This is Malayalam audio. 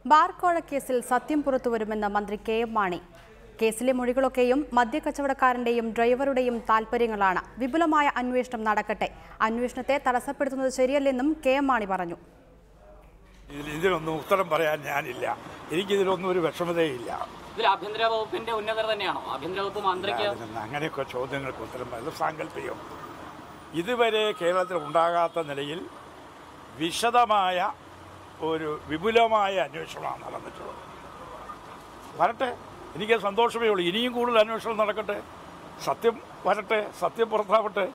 ബാർക്കോഴ കേസിൽ സത്യം പുറത്തുവരുമെന്ന് മന്ത്രി കെ എം മാണി കേസിലെ മൊഴികളൊക്കെയും മദ്യക്കച്ചവടക്കാരന്റെയും ഡ്രൈവറുടെയും താൽപര്യങ്ങളാണ് വിപുലമായ അന്വേഷണം നടക്കട്ടെ അന്വേഷണത്തെ തടസ്സപ്പെടുത്തുന്നത് ശരിയല്ലെന്നും കെ എം മാണി പറഞ്ഞു ഇതിൽ ഇതിനൊന്നും ഉത്തരം പറയാൻ ഞാനില്ല എനിക്കിതിലൊന്നും ഒരു വിഷമതയില്ല ഇതിൽ ആഭ്യന്തര വകുപ്പിന്റെ ഉന്നതർ തന്നെയാണോ ആഭ്യന്തര വകുപ്പ് മന്ത്രിക്ക് അതിനൊന്നും അങ്ങനെയൊക്കെ ചോദ്യങ്ങൾക്ക് ഉത്തരം പറയുന്നത് സാങ്കല്പികം ഇതുവരെ കേരളത്തിൽ ഉണ്ടാകാത്ത നിലയിൽ വിശദമായ ഒരു വിപുലമായ അന്വേഷണമാണ് നടന്നിട്ടുള്ളത് വരട്ടെ എനിക്ക് സന്തോഷമേ ഉള്ളൂ ഇനിയും കൂടുതൽ അന്വേഷണം നടക്കട്ടെ സത്യം വരട്ടെ സത്യം പുറത്താവട്ടെ